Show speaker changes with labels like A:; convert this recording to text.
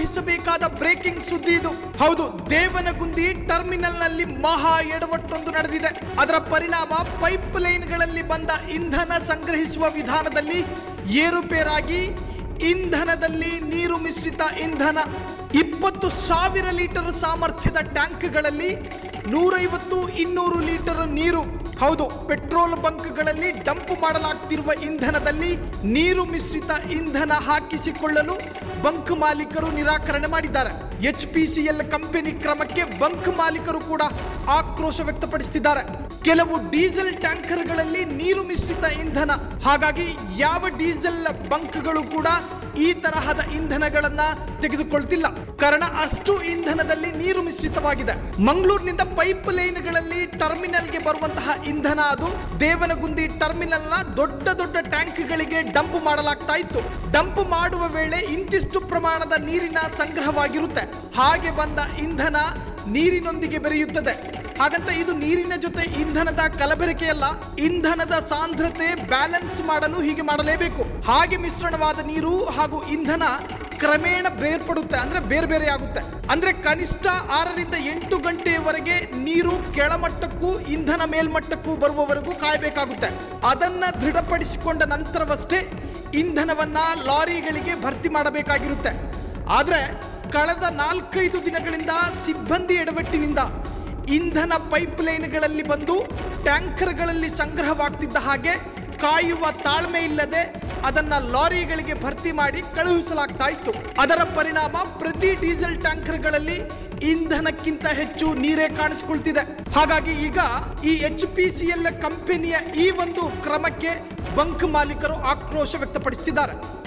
A: ವಹಿಸಬೇಕಾದ ಬ್ರೇಕಿಂಗ್ ಸುದ್ದಿ ಇದು ಹೌದು ದೇವನಗುಂದಿ ಟರ್ಮಿನಲ್ನಲ್ಲಿ ಮಹಾ ಎಡವಟ್ಟೊಂದು ನಡೆದಿದೆ ಅದರ ಪರಿಣಾಮ ಪೈಪ್ ಲೈನ್ಗಳಲ್ಲಿ ಬಂದ ಇಂಧನ ಸಂಗ್ರಹಿಸುವ ವಿಧಾನದಲ್ಲಿ ಏರುಪೇರಾಗಿ ಇಂಧನದಲ್ಲಿ ನೀರು ಮಿಶ್ರಿತ ಇಂಧನ ಇಪ್ಪತ್ತು ಸಾವಿರ ಲೀಟರ್ ಸಾಮರ್ಥ್ಯದ ಟ್ಯಾಂಕ್ಗಳಲ್ಲಿ ನೂರೈವತ್ತು ಇನ್ನೂರು ಲೀಟರ್ ನೀರು ಹೌದು ಪೆಟ್ರೋಲ್ ಬಂಕ್ಗಳಲ್ಲಿ ಡಂಪ್ ಮಾಡಲಾಗ್ತಿರುವ ಇಂಧನದಲ್ಲಿ ನೀರು ಮಿಶ್ರಿತ ಇಂಧನ ಹಾಕಿಸಿಕೊಳ್ಳಲು ಬಂಕ್ ಮಾಲೀಕರು ನಿರಾಕರಣೆ ಮಾಡಿದ್ದಾರೆ H P C L company ಕ್ರಮಕ್ಕೆ ಬಂಕ್ ಮಾಲೀಕರು ಕೂಡ ಆಕ್ರೋಶ ವ್ಯಕ್ತಪಡಿಸುತ್ತಿದ್ದಾರೆ ಕೆಲವು ಡೀಸೆಲ್ ಟ್ಯಾಂಕರ್ಗಳಲ್ಲಿ ನೀರು ಮಿಶ್ರಿತ ಇಂಧನ ಹಾಗಾಗಿ ಯಾವ ಡೀಸೆಲ್ ಬಂಕ್ಗಳು ಕೂಡ ಈ ತರಹದ ಇಂಧನಗಳನ್ನ ತೆಗೆದುಕೊಳ್ತಿಲ್ಲ ಕಾರಣ ಅಷ್ಟು ಇಂಧನದಲ್ಲಿ ನೀರು ಮಿಶ್ರಿತವಾಗಿದೆ ಮಂಗಳೂರಿನಿಂದ ಪೈಪ್ ಲೈನ್ಗಳಲ್ಲಿ ಟರ್ಮಿನಲ್ಗೆ ಬರುವಂತಹ ಇಂಧನ ಅದು ದೇವನಗುಂದಿ ಟರ್ಮಿನಲ್ನ ದೊಡ್ಡ ದೊಡ್ಡ ಟ್ಯಾಂಕ್ಗಳಿಗೆ ಡಂಪ್ ಮಾಡಲಾಗ್ತಾ ಇತ್ತು ಡಂಪ್ ಮಾಡುವ ವೇಳೆ ಇಂತಿಷ್ಟು ಪ್ರಮಾಣದ ನೀರಿನ ಸಂಗ್ರಹವಾಗಿರುತ್ತೆ ಹಾಗೆ ಬಂದ ಇಂಧನ ನೀರಿನೊಂದಿಗೆ ಬೆರೆಯುತ್ತದೆ ಹಾಗಂತ ಇದು ನೀರಿನ ಜೊತೆ ಇಂಧನದ ಕಲಬೆರಕೆಯಲ್ಲ ಇಂಧನದ ಸಾಂದ್ರತೆ ಬ್ಯಾಲೆನ್ಸ್ ಮಾಡಲು ಹೀಗೆ ಮಾಡಲೇಬೇಕು ಹಾಗೆ ಮಿಶ್ರಣವಾದ ನೀರು ಹಾಗೂ ಇಂಧನ ಕ್ರಮೇಣ ಬೇರ್ಪಡುತ್ತೆ ಅಂದ್ರೆ ಬೇರೆ ಬೇರೆ ಆಗುತ್ತೆ ಅಂದ್ರೆ ಕನಿಷ್ಠ ಆರರಿಂದ ಎಂಟು ಗಂಟೆಯವರೆಗೆ ನೀರು ಕೆಳಮಟ್ಟಕ್ಕೂ ಇಂಧನ ಮೇಲ್ಮಟ್ಟಕ್ಕೂ ಬರುವವರೆಗೂ ಕಾಯಬೇಕಾಗುತ್ತೆ ಅದನ್ನ ದೃಢಪಡಿಸಿಕೊಂಡ ನಂತರವಷ್ಟೇ ಇಂಧನವನ್ನ ಲಾರಿಗಳಿಗೆ ಭರ್ತಿ ಮಾಡಬೇಕಾಗಿರುತ್ತೆ ಆದ್ರೆ ಕಳೆದ ನಾಲ್ಕೈದು ದಿನಗಳಿಂದ ಸಿಬ್ಬಂದಿ ಎಡವಟ್ಟಿನಿಂದ ಇಂಧನ ಪೈಪ್ ಲೈನ್ಗಳಲ್ಲಿ ಬಂದು ಟ್ಯಾಂಕರ್ಗಳಲ್ಲಿ ಸಂಗ್ರಹವಾಗ್ತಿದ್ದ ಹಾಗೆ ಕಾಯುವ ತಾಳ್ಮೆ ಇಲ್ಲದೆ ಅದನ್ನ ಲಾರಿಗಳಿಗೆ ಭರ್ತಿ ಮಾಡಿ ಕಳುಹಿಸಲಾಗ್ತಾ ಇತ್ತು ಅದರ ಪರಿಣಾಮ ಪ್ರತಿ ಡೀಸೆಲ್ ಟ್ಯಾಂಕರ್ಗಳಲ್ಲಿ ಇಂಧನಕ್ಕಿಂತ ಹೆಚ್ಚು ನೀರೇ ಕಾಣಿಸ್ಕೊಳ್ತಿದೆ ಹಾಗಾಗಿ ಈಗ ಈ ಎಚ್ ಪಿ ಸಿ ಎಲ್ ಕಂಪನಿಯ ಈ ಒಂದು ಕ್ರಮಕ್ಕೆ ಬಂಕ್ ಮಾಲೀಕರು ಆಕ್ರೋಶ ವ್ಯಕ್ತಪಡಿಸಿದ್ದಾರೆ